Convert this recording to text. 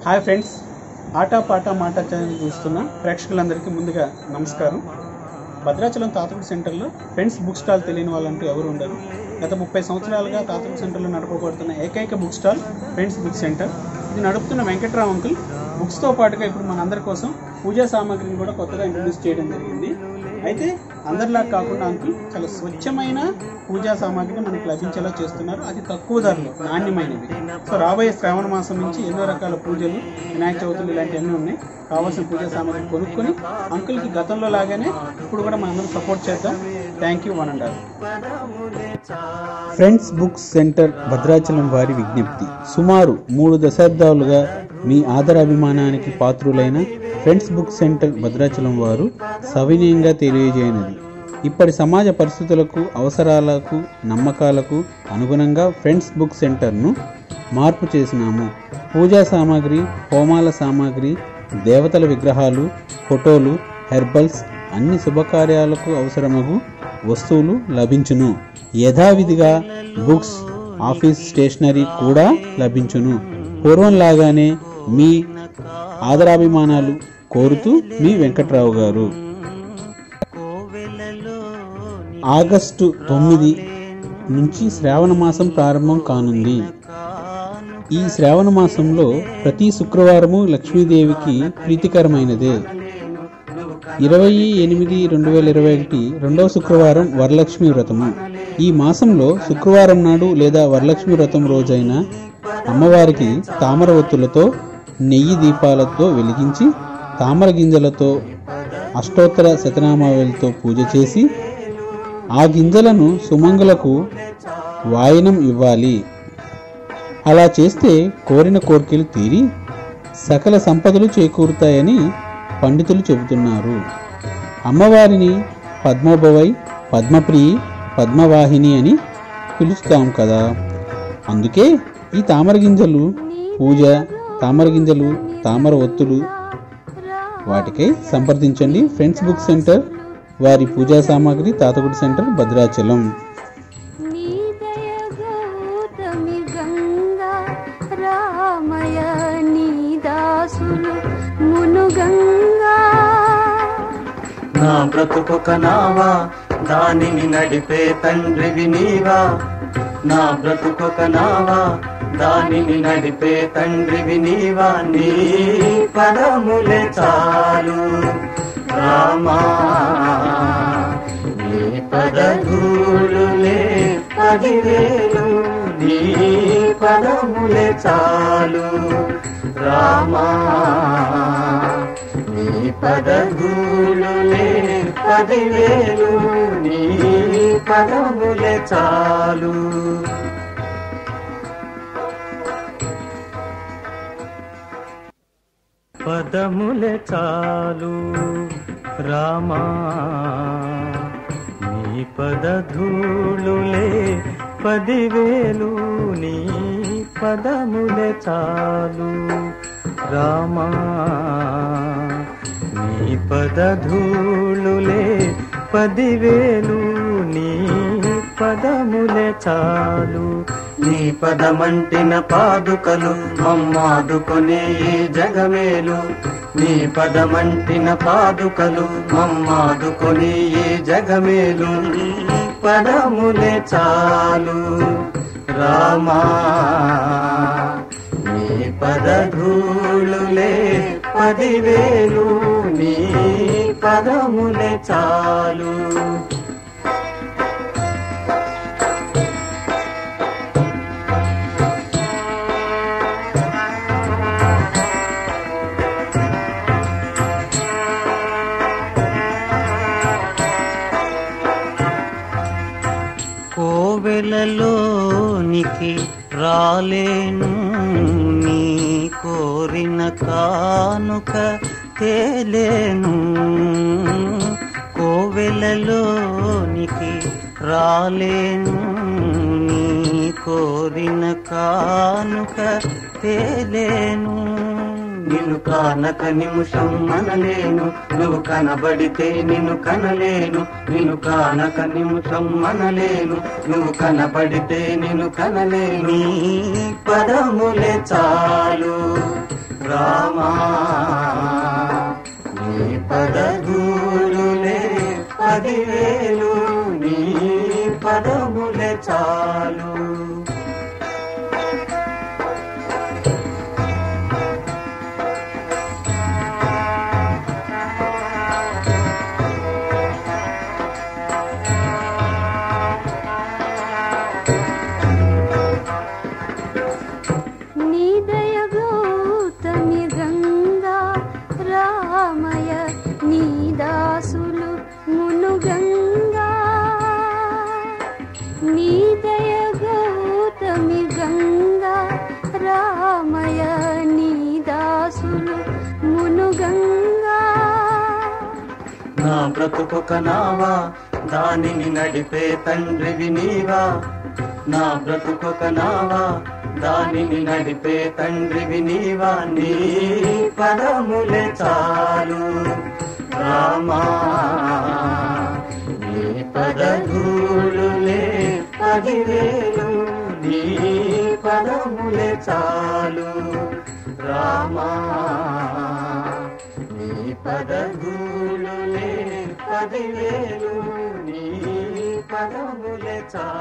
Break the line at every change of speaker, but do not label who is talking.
hi friends ఆటా పాట మాట channel చూస్తున్న ప్రేక్షకులందరికీ ముందుగా నమస్కారం భద్రాచలం తాతగుడి సెంటర్లో ఫ్రెండ్స్ బుక్ స్టాల్ తెలియని వాళ్ళంటూ ఎవరు ఉండరు గత ముప్పై సంవత్సరాలుగా తాతగుడి సెంటర్లో నడపబడుతున్న ఏకైక book stall friends book centre ఇది నడుపుతున్న వెంకట్రావు అంకుల్ బుక్స్తో పాటుగా ఇప్పుడు మనందరి కోసం పూజా సామాగ్రిని కూడా కొత్తగా ఇంట్రడ్యూస్ చేయడం జరిగింది అయితే అందరిలా కాకుండా అంకుల్ చాలా స్వచ్ఛమైన పూజా సామాగ్రిని మనకు లభించేలా చేస్తున్నారు అది తక్కువ ధరలో నాణ్యమైనవి సో రాబోయే శ్రావణ మాసం నుంచి ఎన్నో రకాల పూజలు వినాయక చవితులు ఇలాంటివన్నీ ఉన్నాయి కావాల్సిన పూజా సామాగ్రి కొనుక్కొని అంకుల్కి గతంలో లాగానే ఇప్పుడు కూడా మనందరం సపోర్ట్ చేద్దాం thank you one and all friends books centre Bhadrachalam వారి విజ్ఞప్తి సుమారు మూడు దశాబ్దాలుగా మీ ఆదరాభిమానానికి పాత్రులైన ఫ్రెండ్స్ బుక్ సెంటర్ భద్రాచలం వారు సవినయంగా తెలియజేయనది ఇప్పటి సమాజ పరిస్థితులకు అవసరాలకు నమ్మకాలకు అనుగుణంగా ఫ్రెండ్స్ బుక్ సెంటర్ను మార్పు చేసినాము పూజా సామాగ్రి హోమాల సామాగ్రి దేవతల విగ్రహాలు ఫోటోలు హెర్బల్స్ అన్ని శుభకార్యాలకు అవసరమగు వస్తువులు లభించును యథావిధిగా బుక్స్ ఆఫీస్ స్టేషనరీ కూడా లభించును పూర్వం లాగానే మీ ఆదరాభిమానాలు కోరుతూ మీ వెంకట్రావు గారు ఆగస్టు తొమ్మిది నుంచి శ్రావణ మాసం ప్రారంభం కానుంది ఈ శ్రావణ మాసంలో ప్రతి శుక్రవారము లక్ష్మీదేవికి ప్రీతికరమైనదే ఇరవై ఎనిమిది రెండు వేల ఇరవై ఒకటి రెండవ శుక్రవారం వరలక్ష్మి వ్రతము ఈ మాసంలో శుక్రవారం నాడు లేదా వరలక్ష్మి వ్రతం రోజైన అమ్మవారికి తామర ఒత్తులతో నెయ్యి దీపాలతో వెలిగించి తామర గింజలతో అష్టోత్తర శతనామావళితో పూజ చేసి ఆ గింజలను సుమంగులకు వాయనం ఇవ్వాలి అలా చేస్తే కోరిన కోరికలు తీరి సకల సంపదలు చేకూరుతాయని పండితులు చెబుతున్నారు అమ్మవారిని పద్మభవై పద్మప్రియి పద్మవాహిని అని పిలుస్తాం కదా అందుకే ఈ తామర గింజలు పూజ తామర గింజలు తామర ఒత్తులు వాటికై సంప్రదించండి ఫ్రెండ్స్ బుక్ సెంటర్ వారి పూజా సామాగ్రి తాతగుడి సెంటర్ భద్రాచలం
నీ దయగౌతమి గంగా రామయ నీ దాసులు మునుగంగా
నా బ్రతుకొక నావా దానిని నడిపే తండ్రివి నీవా నా బ్రతుకొక నావా దానిని నడిపే తండ్రివి నీవా నీ పదములే చాలు రామా నీ పదధూలులే పదివేలు నీ పదములే చాలు రామా నీ పదధూలులే పదివేలు నీ పదములే చాలు పదములే చాలు రామా నీ పదధూళులే పదివేలు నీ పదములే చాలు రామా నీ పదధూళులే పదివేలు నీ పదములే చాలు నీ పదమంటిన పాదుకలు మమ్మాదుకొనే ఈ జగమేలు నీ పదమంటిన పాదుకలు మమ్మాదుకొని ఈ జగమేలు నీ పదములే చాలు రామా నీ పదధూళులే పదివేలు నీ పదములే చాలు కోవెలలోనికి రాలేను నీ కోరిన కానుక తేలేను కోవెలలోనికి రాలేను నీ కోరిన కానుక తేలేను నిన్ను కానక నిమిషం మనలేను నువ్వు కనబడితే నిన్ను కనలేను నిన్ను కానక నిమిషం మనలేను నువ్వు కనబడితే నిన్ను కనలేను నీ పదములే చాలు రామా నీ పదధూలులే పదివేలు నీ పదములే చాలు
నీ దయ గౌతమి గంగా రామయ నీ దాసులు మును గంగా నీ దయ గౌతమి గంగా రామయ నీ దాసులు మును గంగా
నా బ్రతుకొక నావా దానిని నడిపే తండ్రివి నీవా నా బ్రతుకొక నావా దానిని నడిపే తండ్రివి నీవా నీ పదములే చాలు రామా నీ పదధూలులే పదివేలు నీ పదములే చాలు రామా నీ పదగులులే పదివేలు నీ పదములే చాలు